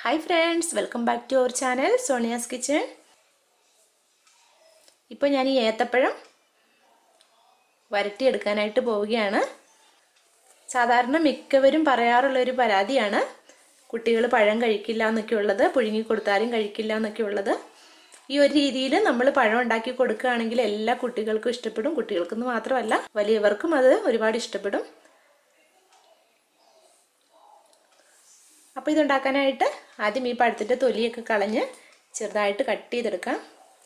hi friends welcome back to our channel Sonia's kitchen ഇപ്പോൾ ഞാൻ ഈ ഏത്തപ്പഴം വരട്ടിയെടുക്കാനായിട്ട് പോവുകയാണ് സാധാരണ മിക്കവരും പറയാറുള്ള ഒരു പരാതിയാണ് കുട്ടികൾ പഴം കഴിക്കില്ല എന്നൊക്കെ ഉള്ളത് പുഴുങ്ങി കൊടുത്താലും കഴിക്കില്ല എന്നൊക്കെ ഉള്ളത് ഈ ഒരു രീതിയിൽ നമ്മൾ പഴം ഉണ്ടാക്കി കൊടുക്കുകയാണെങ്കിൽ എല്ലാ കുട്ടികൾക്കും ഇഷ്ടപ്പെടും കുട്ടികൾക്കെന്ന് മാത്രമല്ല വലിയവർക്കും അത് ഒരുപാട് ഇഷ്ടപ്പെടും അപ്പോൾ ഇതുണ്ടാക്കാനായിട്ട് ആദ്യം ഈ പഴത്തിൻ്റെ തൊലിയൊക്കെ കളഞ്ഞ് ചെറുതായിട്ട് കട്ട് ചെയ്തെടുക്കാം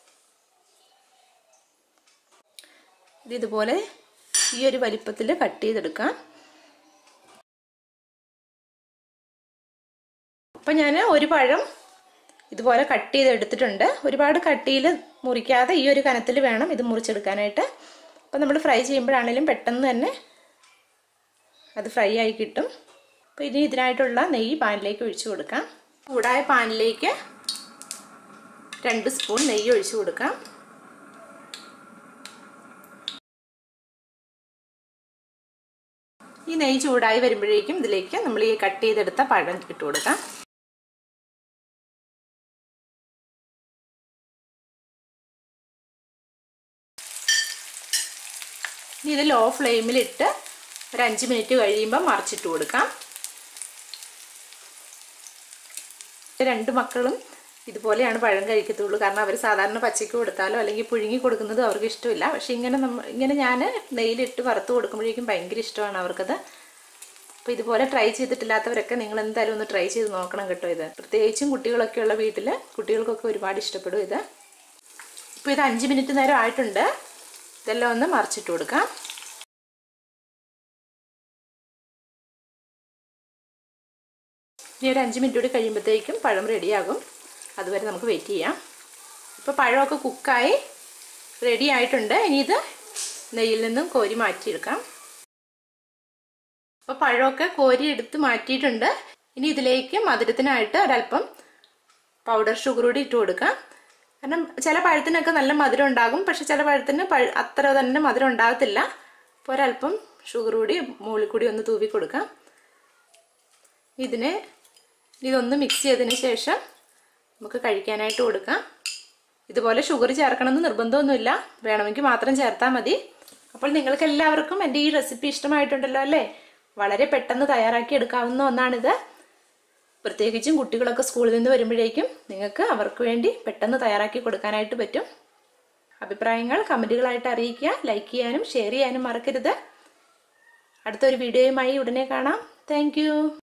ഇത് ഇതുപോലെ ഈ ഒരു വലിപ്പത്തിൽ കട്ട് ചെയ്തെടുക്കാം അപ്പം ഞാൻ ഒരു പഴം ഇതുപോലെ കട്ട് ചെയ്തെടുത്തിട്ടുണ്ട് ഒരുപാട് കട്ടിയിൽ മുറിക്കാതെ ഈ ഒരു കനത്തിൽ വേണം ഇത് മുറിച്ചെടുക്കാനായിട്ട് അപ്പം നമ്മൾ ഫ്രൈ ചെയ്യുമ്പോഴാണെങ്കിലും പെട്ടെന്ന് തന്നെ അത് ഫ്രൈ ആയി കിട്ടും അപ്പോൾ ഇനി ഇതിനായിട്ടുള്ള നെയ്യ് പാനിലേക്ക് ഒഴിച്ചു കൊടുക്കാം ചൂടായ പാനിലേക്ക് രണ്ട് സ്പൂൺ നെയ്യ് ഒഴിച്ചു കൊടുക്കാം ഈ നെയ്യ് ചൂടായി വരുമ്പോഴേക്കും ഇതിലേക്ക് നമ്മൾ ഈ കട്ട് ചെയ്തെടുത്ത പഴം ഇട്ട് കൊടുക്കാം ഇനി ഇത് ലോ ഫ്ലെയിമിലിട്ട് ഒരു അഞ്ച് മിനിറ്റ് കഴിയുമ്പോൾ മറിച്ചിട്ട് കൊടുക്കാം രണ്ട് മക്കളും ഇതുപോലെയാണ് പഴം കഴിക്കത്തുള്ളൂ കാരണം അവർ സാധാരണ പച്ചയ്ക്ക് കൊടുത്താലോ അല്ലെങ്കിൽ പുഴുങ്ങി കൊടുക്കുന്നത് അവർക്ക് ഇഷ്ടമില്ല പക്ഷേ ഇങ്ങനെ നമ്മ ഇങ്ങനെ ഞാൻ നെയ്യിലിട്ട് വറുത്ത് കൊടുക്കുമ്പോഴേക്കും ഭയങ്കര ഇഷ്ടമാണ് അവർക്കത് അപ്പോൾ ഇതുപോലെ ട്രൈ ചെയ്തിട്ടില്ലാത്തവരൊക്കെ നിങ്ങൾ എന്തായാലും ഒന്ന് ട്രൈ ചെയ്ത് നോക്കണം കേട്ടോ ഇത് പ്രത്യേകിച്ചും കുട്ടികളൊക്കെ ഉള്ള വീട്ടിൽ കുട്ടികൾക്കൊക്കെ ഒരുപാട് ഇഷ്ടപ്പെടും ഇത് ഇപ്പോൾ ഇത് അഞ്ച് മിനിറ്റ് നേരം ആയിട്ടുണ്ട് ഇതെല്ലാം ഒന്ന് മറിച്ചിട്ട് കൊടുക്കാം ഇനി ഒരു അഞ്ച് മിനിറ്റ് കൂടി കഴിയുമ്പോഴത്തേക്കും പഴം റെഡിയാകും അതുവരെ നമുക്ക് വെയിറ്റ് ചെയ്യാം ഇപ്പോൾ പഴമൊക്കെ കുക്കായി റെഡി ആയിട്ടുണ്ട് ഇനി ഇത് നെയ്യിൽ നിന്നും കോരി മാറ്റിയെടുക്കാം അപ്പോൾ പഴമൊക്കെ കോരി എടുത്ത് മാറ്റിയിട്ടുണ്ട് ഇനി ഇതിലേക്ക് മധുരത്തിനായിട്ട് ഒരല്പം പൗഡർ ഷുഗർ കൂടി ഇട്ട് കൊടുക്കാം കാരണം ചില പഴത്തിനൊക്കെ നല്ല മധുരം ഉണ്ടാകും പക്ഷെ ചില പഴത്തിന് പഴ അത്ര തന്നെ മധുരം ഉണ്ടാകത്തില്ല അപ്പോൾ ഒരല്പം ഷുഗർ കൂടി മുകളിൽ കൂടി ഒന്ന് തൂവി കൊടുക്കാം ഇതിനെ ഇതൊന്ന് മിക്സ് ചെയ്തതിന് ശേഷം നമുക്ക് കഴിക്കാനായിട്ട് കൊടുക്കാം ഇതുപോലെ ഷുഗർ ചേർക്കണമെന്ന് നിർബന്ധമൊന്നുമില്ല വേണമെങ്കിൽ മാത്രം ചേർത്താൽ മതി അപ്പോൾ നിങ്ങൾക്ക് എല്ലാവർക്കും എൻ്റെ ഈ റെസിപ്പി ഇഷ്ടമായിട്ടുണ്ടല്ലോ അല്ലേ വളരെ പെട്ടെന്ന് തയ്യാറാക്കി എടുക്കാവുന്ന ഒന്നാണിത് പ്രത്യേകിച്ചും കുട്ടികളൊക്കെ സ്കൂളിൽ നിന്ന് വരുമ്പോഴേക്കും നിങ്ങൾക്ക് അവർക്ക് വേണ്ടി പെട്ടെന്ന് തയ്യാറാക്കി കൊടുക്കാനായിട്ട് പറ്റും അഭിപ്രായങ്ങൾ കമൻറ്റുകളായിട്ട് അറിയിക്കുക ലൈക്ക് ചെയ്യാനും ഷെയർ ചെയ്യാനും മറക്കരുത് അടുത്തൊരു വീഡിയോയുമായി ഉടനെ കാണാം താങ്ക്